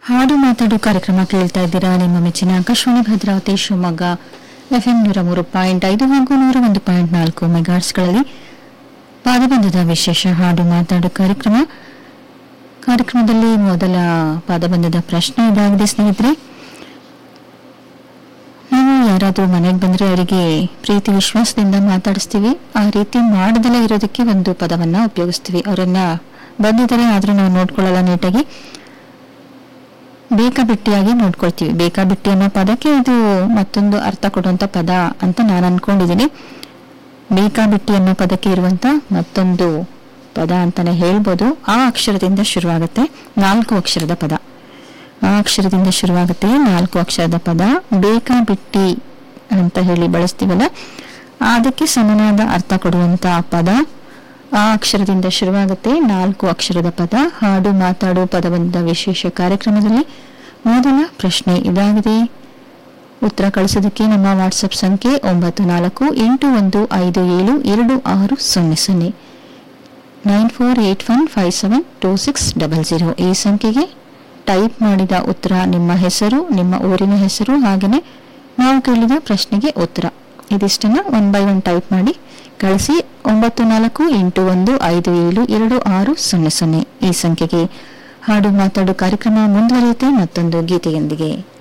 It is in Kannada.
ಹಾಡು ಮಾತಾಡು ಕಾರ್ಯಕ್ರಮ ಕೇಳ್ತಾ ಇದ್ದೀರಾ ನಿಮ್ಮ ಮೆಚ್ಚಿನ ಆಕಾಶವಾಣಿ ಭದ್ರಾವತಿ ಶಿವಮೊಗ್ಗ ಎಫ್ಎಂ ನೂರ ಮೂರು ಪಾಯಿಂಟ್ ಐದು ಹಾಗೂ ನೂರ ಒಂದು ಪಾಯಿಂಟ್ ನಾಲ್ಕು ಮೆಗಾಟ್ಸ್ಗಳಲ್ಲಿ ಪಾದಬಂಧದ ವಿಶೇಷ ಹಾಡು ಮಾತಾಡು ಕಾರ್ಯಕ್ರಮ ಕಾರ್ಯಕ್ರಮದಲ್ಲಿ ಮೊದಲ ಪಾದಬಂಧದ ಪ್ರಶ್ನೆ ಇದಾಗಿದೆ ಸ್ನೇಹಿತರೆ ನಾವು ಯಾರಾದರೂ ಮನೆಗೆ ಬಂದ್ರೆ ಅವರಿಗೆ ಪ್ರೀತಿ ವಿಶ್ವಾಸದಿಂದ ಮಾತಾಡಿಸ್ತೀವಿ ಆ ರೀತಿ ಮಾಡದಲ್ಲೇ ಇರೋದಕ್ಕೆ ಒಂದು ಪದವನ್ನ ಉಪಯೋಗಿಸ್ತೀವಿ ಅವರನ್ನ ಬಂದಿದ್ದಾರೆ ಆದ್ರೂ ನಾವು ನೋಡ್ಕೊಳ್ಳಲ್ಲ ನೀಟಾಗಿ ಬೇಕಾಬಿಟ್ಟಿಯಾಗಿ ನೋಡ್ಕೊಳ್ತೀವಿ ಬೇಕಾಬಿಟ್ಟಿ ಅನ್ನೋ ಪದಕ್ಕೆ ಇದು ಮತ್ತೊಂದು ಅರ್ಥ ಕೊಡುವಂತ ಪದ ಅಂತ ನಾನು ಅನ್ಕೊಂಡಿದ್ದೀನಿ ಬೇಕಾಬಿಟ್ಟಿ ಅನ್ನೋ ಪದಕ್ಕೆ ಇರುವಂತ ಮತ್ತೊಂದು ಪದ ಅಂತಾನೆ ಹೇಳ್ಬೋದು ಆ ಅಕ್ಷರದಿಂದ ಶುರುವಾಗುತ್ತೆ ನಾಲ್ಕು ಅಕ್ಷರದ ಪದ ಆ ಅಕ್ಷರದಿಂದ ಶುರುವಾಗುತ್ತೆ ನಾಲ್ಕು ಅಕ್ಷರದ ಪದ ಬೇಕಾಬಿಟ್ಟಿ ಅಂತ ಹೇಳಿ ಬಳಸ್ತೀವಲ್ಲ ಅದಕ್ಕೆ ಸಮನಾದ ಅರ್ಥ ಕೊಡುವಂತ ಪದ ಆ ಅಕ್ಷರದಿಂದ ಶುರುವಾಗುತ್ತೆ ನಾಲ್ಕು ಅಕ್ಷರದ ಪದ ಹಾಡು ಮಾತಾಡು ಪದಬಂಧ ವಿಶೇಷ ಕಾರ್ಯಕ್ರಮದಲ್ಲಿ ಮೊದಲ ಪ್ರಶ್ನೆ ಇದಾಗಿದೆ ಉತ್ತರ ಕಳಿಸೋದಕ್ಕೆ ನಮ್ಮ ವಾಟ್ಸಪ್ ಸಂಖ್ಯೆ ಒಂಬತ್ತು ನಾಲ್ಕು ಎಂಟು ಒಂದು ಐದು ಏಳು ಎರಡು ಆರು ಸೊನ್ನೆ ಸೊನ್ನೆ nine four eight one five seven two six double zero ಈ ಸಂಖ್ಯೆಗೆ ಟೈಪ್ ಮಾಡಿದ ಉತ್ತರ ನಿಮ್ಮ ಹೆಸರು ನಿಮ್ಮ ಊರಿನ ಹೆಸರು ಹಾಗೆಯೇ ನಾವು ಕೇಳಿದ ಪ್ರಶ್ನೆಗೆ ಉತ್ತರ ಇದಿಷ್ಟನ್ನ ಒನ್ ಬೈ ಒನ್ ಟೈಪ್ ಮಾಡಿ ಕಳಿಸಿ ಒಂಬತ್ತು ನಾಲ್ಕು ಎಂಟು ಒಂದು ಐದು ಏಳು ಎರಡು ಆರು ಸೊನ್ನೆ ಸೊನ್ನೆ ಈ ಸಂಖ್ಯೆಗೆ ಹಾಡು ಮಾತಾಡು ಕಾರ್ಯಕ್ರಮ ಮುಂದುವರಿಯುತ್ತೆ ಮತ್ತೊಂದು ಗೀತೆಯೊಂದಿಗೆ